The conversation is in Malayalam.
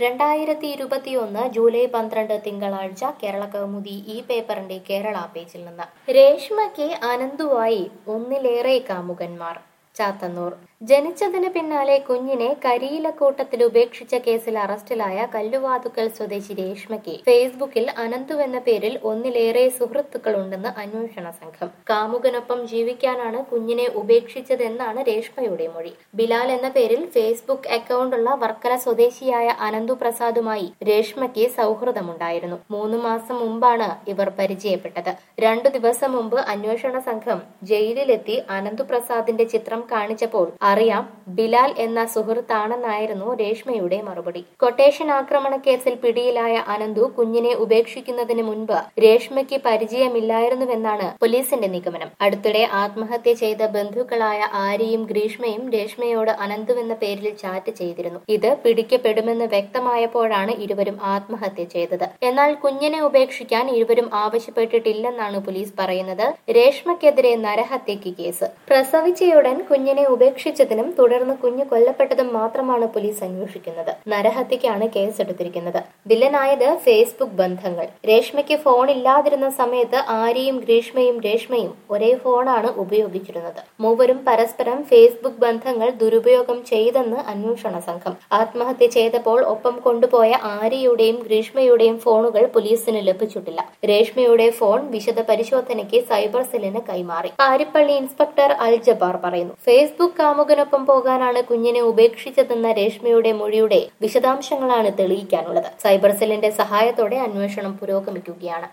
രണ്ടായിരത്തി ഇരുപത്തിയൊന്ന് ജൂലൈ പന്ത്രണ്ട് തിങ്കളാഴ്ച കേരള കൗമുദി ഈ പേപ്പറിന്റെ കേരള പേജിൽ നിന്ന് രേഷ്മയ്ക്ക് അനന്തുവായി ഒന്നിലേറെ കാമുകന്മാർ ചാത്തന്നൂർ ജനിച്ചതിന് പിന്നാലെ കുഞ്ഞിനെ കരിയിലക്കൂട്ടത്തിൽ ഉപേക്ഷിച്ച കേസിൽ അറസ്റ്റിലായ കല്ലുവാതുക്കൽ സ്വദേശി രേഷ്മയ്ക്ക് ഫേസ്ബുക്കിൽ അനന്തു എന്ന പേരിൽ ഒന്നിലേറെ സുഹൃത്തുക്കളുണ്ടെന്ന് അന്വേഷണ സംഘം കാമുകനൊപ്പം ജീവിക്കാനാണ് കുഞ്ഞിനെ ഉപേക്ഷിച്ചതെന്നാണ് രേഷ്മയുടെ മൊഴി ബിലാൽ എന്ന പേരിൽ ഫേസ്ബുക്ക് അക്കൗണ്ടുള്ള വർക്കല സ്വദേശിയായ അനന്തു പ്രസാദുമായി രേഷ്മയ്ക്ക് സൗഹൃദമുണ്ടായിരുന്നു മൂന്ന് മാസം മുമ്പാണ് ഇവർ പരിചയപ്പെട്ടത് രണ്ടു ദിവസം മുമ്പ് അന്വേഷണ സംഘം ജയിലിലെത്തി അനന്തു പ്രസാദിന്റെ ചിത്രം കാണിച്ചപ്പോൾ അറിയാം ബിലാൽ എന്ന സുഹൃത്താണെന്നായിരുന്നു രേഷ്മയുടെ മറുപടി കൊട്ടേഷൻ ആക്രമണ കേസിൽ പിടിയിലായ അനന്തു കുഞ്ഞിനെ ഉപേക്ഷിക്കുന്നതിന് മുൻപ് രേഷ്മയ്ക്ക് പരിചയമില്ലായിരുന്നുവെന്നാണ് പോലീസിന്റെ നിഗമനം അടുത്തിടെ ആത്മഹത്യ ചെയ്ത ബന്ധുക്കളായ ആര്യയും ഗ്രീഷ്മയും രേഷ്മയോട് അനന്തുവെന്ന പേരിൽ ചാറ്റ് ചെയ്തിരുന്നു ഇത് പിടിക്കപ്പെടുമെന്ന് വ്യക്തമായപ്പോഴാണ് ഇരുവരും ആത്മഹത്യ ചെയ്തത് എന്നാൽ കുഞ്ഞിനെ ഉപേക്ഷിക്കാൻ ഇരുവരും ആവശ്യപ്പെട്ടിട്ടില്ലെന്നാണ് പോലീസ് പറയുന്നത് രേഷ്മയ്ക്കെതിരെ നരഹത്യക്ക് കേസ് പ്രസവിച്ചയുടൻ കുഞ്ഞിനെ ഉപേക്ഷിച്ചതിനും തുടർന്ന് കുഞ്ഞ് കൊല്ലപ്പെട്ടതും മാത്രമാണ് പോലീസ് അന്വേഷിക്കുന്നത് നരഹത്യക്കാണ് കേസെടുത്തിരിക്കുന്നത് വില്ലനായത് ഫേസ്ബുക്ക് ബന്ധങ്ങൾ രേഷ്മയ്ക്ക് ഫോൺ ഇല്ലാതിരുന്ന സമയത്ത് ആര്യയും ഗ്രീഷ്മയും രേഷ്മയും ഒരേ ഫോണാണ് ഉപയോഗിച്ചിരുന്നത് മൂവരും പരസ്പരം ഫേസ്ബുക്ക് ബന്ധങ്ങൾ ദുരുപയോഗം ചെയ്തെന്ന് അന്വേഷണ സംഘം ആത്മഹത്യ ചെയ്തപ്പോൾ ഒപ്പം കൊണ്ടുപോയ ആര്യയുടെയും ഗ്രീഷ്മയുടെയും ഫോണുകൾ പോലീസിന് ലഭിച്ചിട്ടില്ല രേഷ്മയുടെ ഫോൺ വിശദ പരിശോധനയ്ക്ക് സൈബർ സെല്ലിന് കൈമാറി പാരിപ്പള്ളി ഇൻസ്പെക്ടർ അൽ ജബാർ പറയുന്നു ഫേസ്ബുക്ക് കാമുകനൊപ്പം പോകാനാണ് കുഞ്ഞിനെ ഉപേക്ഷിച്ചതെന്ന രേഷ്മയുടെ മൊഴിയുടെ വിശദാംശങ്ങളാണ് തെളിയിക്കാനുള്ളത് സൈബർ സെല്ലിന്റെ സഹായത്തോടെ അന്വേഷണം പുരോഗമിക്കുകയാണ്